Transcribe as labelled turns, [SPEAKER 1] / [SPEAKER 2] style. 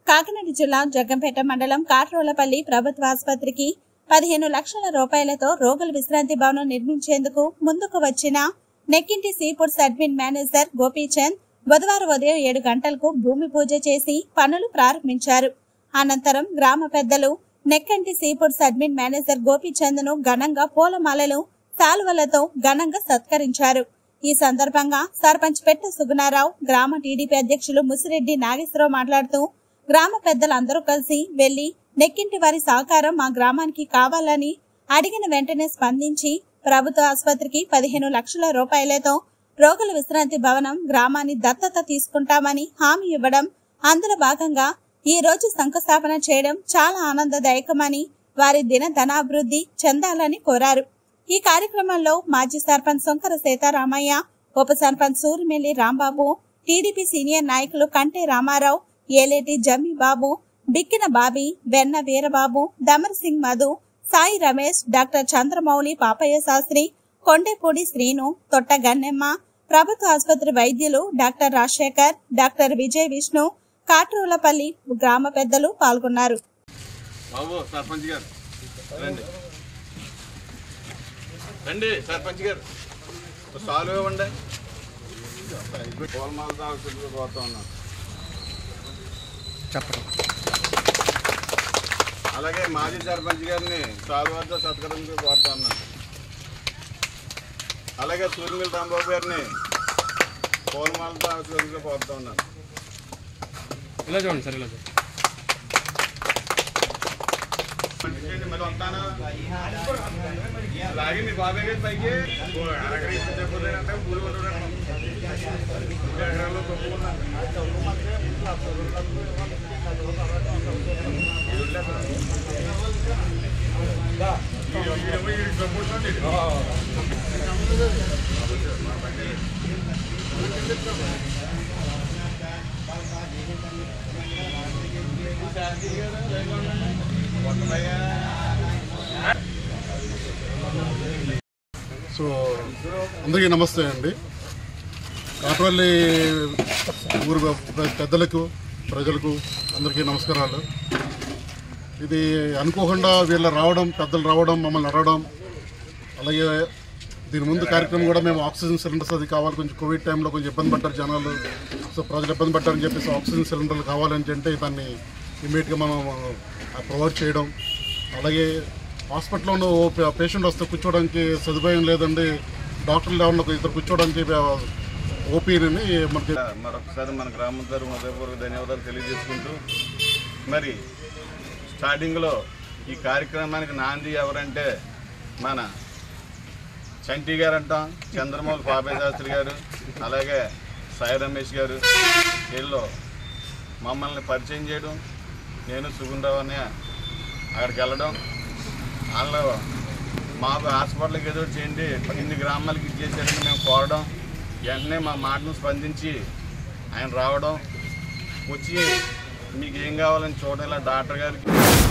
[SPEAKER 1] కాకినాడ జిల్లా జగ్గంపేట మండలం కాట్రోలపల్లి ప్రభుత్వ ఆసుపత్రికి పదిహేను లక్షల రూపాయలతో రోగుల విశ్రాంతి భవనం నిర్మించేందుకు ముందుకు వచ్చిన Nekkanti seafoods admin manager Gopichand బుధవారం ఉదయం ఏడు గంటలకు భూమి పూజ చేసి పనులు ప్రారంభించారు అనంతరం గ్రామ పెద్దలు Nekkanti seafoods admin manager Gopichand ను ఘనంగా పూలమాలలు శాలువలతో ఘనంగా సత్కరించారు ఈ సందర్భంగా సర్పంచ్ పెట్ట సుగుణారావు గ్రామ టీడీపీ అధ్యక్షులు ముసిరెడ్డి నాగేశ్వరరావు మాట్లాడుతూ గ్రామ పెద్దలందరూ కలిసి వెళ్లి నెక్కింటి వారి సహకారం మా గ్రామానికి కావాలని అడిగిన వెంటనే స్పందించి ప్రభుత్వ ఆసుపత్రికి పదిహేను లక్షల రూపాయలతో రోగుల విశ్రాంతి భవనం గ్రామాన్ని దత్తత తీసుకుంటామని హామీ ఇవ్వడం అందులో భాగంగా ఈ రోజు శంకుస్థాపన చేయడం చాలా ఆనందదాయకమని వారి దిన ధనాభివృద్ధి చెందాలని కోరారు ఈ కార్యక్రమంలో మాజీ సర్పంచ్ శంకర సీతారామయ్య ఉప సర్పంచ్ సూరిమెల్లి రాంబాబు టీడీపీ సీనియర్ నాయకులు కంటే రామారావు ఏలేటి జమ్మి బాబు బిక్కిన బాబి వెన్న వీరబాబు దమర్ సింగ్ మధు సాయి రమేష్ డాక్టర్ చంద్రమౌళి పాపయ్య శాస్త్రి కొండేపూడి శ్రీను తొట్ట గన్నెమ్మ ప్రభుత్వ ఆసుపత్రి వైద్యులు డాక్టర్ రాజశేఖర్ డాక్టర్ విజయ్ విష్ణు కాట్రూలపల్లి గ్రామ పెద్దలు పాల్గొన్నారు
[SPEAKER 2] బాబు సర్పంచ్ గారు రండి రండి సర్పంచ్ గారు ఒక సాల్వ్ ఇవ్వండి పూలమాలతో ఆసుపత్రికి పోతా ఉన్నాం
[SPEAKER 3] చెప్పడం
[SPEAKER 2] అలాగే మాజీ సర్పంచ్ గారిని సాల్వార్తో సత్కరించి కోరుతా ఉన్నాను అలాగే సూర్యమిల్ రాంబాబు గారిని పూలమాలతో ఆసుపత్రికి పోతా ఉన్నాను
[SPEAKER 3] ఇలా చూడండి సార్ ఇలా చూడండి
[SPEAKER 2] పంపించండి, మరి వస్తాను. అలాగే మీ బాబాయ్ గారి పైకి ఓ అరగర ఇచ్చి చెప్పలేదంటే పూలు కొట్టుకోవడం. రెండు ఎకరాలు తక్కువ ఉన్నది. ఈ- ఈ- ఈ ప్రపోజల్ ఇది.
[SPEAKER 4] సో అందరికీ నమస్తే అండి కాట్రవల్లి ఊరు పె- పెద్దలకు ప్రజలకు అందరికీ నమస్కారాలు ఇది అనుకోకుండా వీళ్ళ రావడం పెద్దలు రావడం మమ్మల్ని అడగడం అలాగే దీని ముందు కార్యక్రమం కూడా మేము ఆక్సిజన్ సిలిండర్స్ అది కావాలి కొంచెం కోవిడ్ టైంలో కొంచెం ఇబ్బంది పడ్డారు జనాలు సో ప్రజలు ఇబ్బంది పడ్డారని చెప్పేసి ఆక్సిజన్ సిలిండర్లు కావాలని అంటే దాన్ని ఇమీడియట్గా మనం ప్రొవైడ్ చేయడం అలాగే హాస్పిటల్లో ఉన్న ఓ పే- పేషెంట్ వస్తే కూర్చోవడానికి సదుపాయం లేదండి డాక్టర్లు ఎవరన్నా ఒక ఇద్దరు కూర్చోవడానికి ఓపీని మనకి
[SPEAKER 2] మరొకసారి మన గ్రామం తరఫున హృదయపూర్వక ధన్యవాదాలు తెలియజేసుకుంటూ మరి స్టార్టింగ్లో ఈ కార్యక్రమానికి నాంది ఎవరంటే మన చంటి గారు అంటాం చంద్రమౌళి బాబాయ్ శాస్త్రి గారు అలాగే సాయి రమేష్ గారు వీళ్ళు మమ్మల్ని పరిచయం చేయడం నేను సుగుణరావు అనే అక్కడికి వెళ్ళడం వాళ్ళు మాకు హాస్పిటల్కి ఏదో ఒకటి చేయండి ఇన్ని గ్రామాలకి ఇచ్చేసారని మేము కోరడం వెంటనే మా మాటను స్పందించి ఆయన రావడం వచ్చి మీకు ఏం కావాలని చూడడం ఇలా డాక్టర్ గారికి